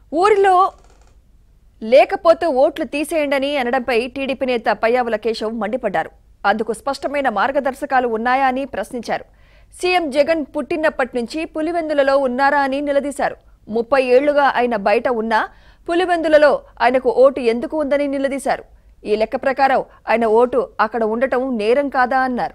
ఊరిలో లేకపోతే ఓట్లు తీసేయండని అనడంపై టీడీపీ నేత పయ్యావుల కేశవ్ మండిపడ్డారు అందుకు స్పష్టమైన మార్గదర్శకాలు ఉన్నాయా అని ప్రశ్నించారు సీఎం జగన్ పుట్టినప్పటి నుంచి పులివెందులలో ఉన్నారా అని నిలదీశారు ముప్పై ఏళ్లుగా ఆయన బయట ఉన్నా పులివెందులలో ఆయనకు ఓటు ఎందుకు ఉందని నిలదీశారు ఈ లెక్క ప్రకారం ఆయన ఓటు అక్కడ ఉండటం నేరం కాదా అన్నారు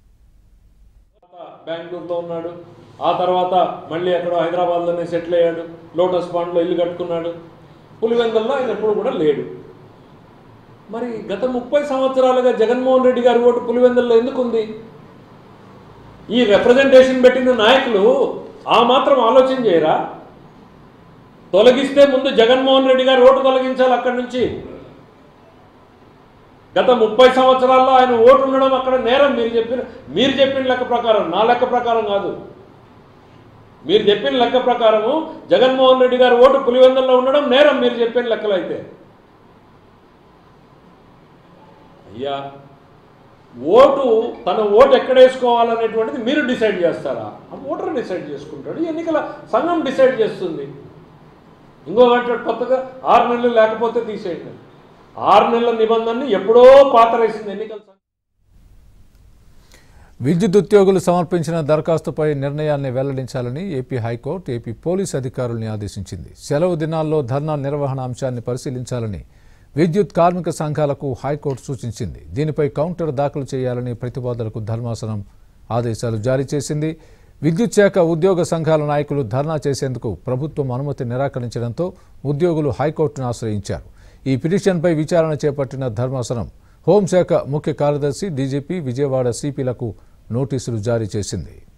బెంగళూరులో ఉన్నాడు ఆ తర్వాత మళ్ళీ ఎక్కడో హైదరాబాద్లోనే సెటిల్ అయ్యాడు లోటస్ పాండ్లో ఇల్లు కట్టుకున్నాడు పులివెందుల్లో ఆయన ఎప్పుడు కూడా లేడు మరి గత ముప్పై సంవత్సరాలుగా జగన్మోహన్ రెడ్డి గారి ఓటు పులివెందుల్లో ఎందుకు ఉంది ఈ రిప్రజెంటేషన్ పెట్టిన నాయకులు ఆ మాత్రం ఆలోచన చేయరా తొలగిస్తే ముందు జగన్మోహన్ రెడ్డి గారి ఓటు తొలగించాలి అక్కడి నుంచి గత ముప్పై సంవత్సరాల్లో ఆయన ఓటు ఉండడం అక్కడ నేరం మీరు చెప్పిన మీరు చెప్పిన లెక్క ప్రకారం నా లెక్క ప్రకారం కాదు మీరు చెప్పిన లెక్క ప్రకారము జగన్మోహన్ రెడ్డి గారి ఓటు పులివెందుల్లో ఉండడం నేరం మీరు చెప్పిన లెక్కలు అయితే అయ్యా ఓటు తన ఓటు ఎక్కడ వేసుకోవాలనేటువంటిది మీరు డిసైడ్ చేస్తారా ఆ ఓటర్ డిసైడ్ చేసుకుంటాడు ఎన్నికల సంఘం డిసైడ్ చేస్తుంది ఇంకొకటి కొత్తగా ఆరు నెలలు లేకపోతే తీసేయండి ఆరు నెలల నిబంధనని ఎప్పుడో పాతరేసింది ఎన్నికల సంఘం విద్యుత్ ఉద్యోగులు సమర్పించిన దరఖాస్తుపై నిర్ణయాన్ని వెల్లడించాలని ఏపీ హైకోర్టు ఏపీ పోలీసు అధికారుల్ని ఆదేశించింది సెలవు దినాల్లో ధర్నా నిర్వహణ అంశాన్ని పరిశీలించాలని విద్యుత్ కార్మిక సంఘాలకు హైకోర్టు సూచించింది దీనిపై కౌంటర్ దాఖలు చేయాలని ప్రతిపాదనలకు ధర్మాసనం ఆదేశాలు జారీ చేసింది విద్యుత్ శాఖ ఉద్యోగ సంఘాల నాయకులు ధర్నా చేసేందుకు ప్రభుత్వం అనుమతి నిరాకరించడంతో ఉద్యోగులు హైకోర్టును ఆశ్రయించారు ఈ పిటిషన్పై విచారణ చేపట్టిన ధర్మాసనం హోంశాఖ ముఖ్య కార్యదర్శి డీజీపీ విజయవాడ సిపిలకు నోటీసులు జారీ చేసింది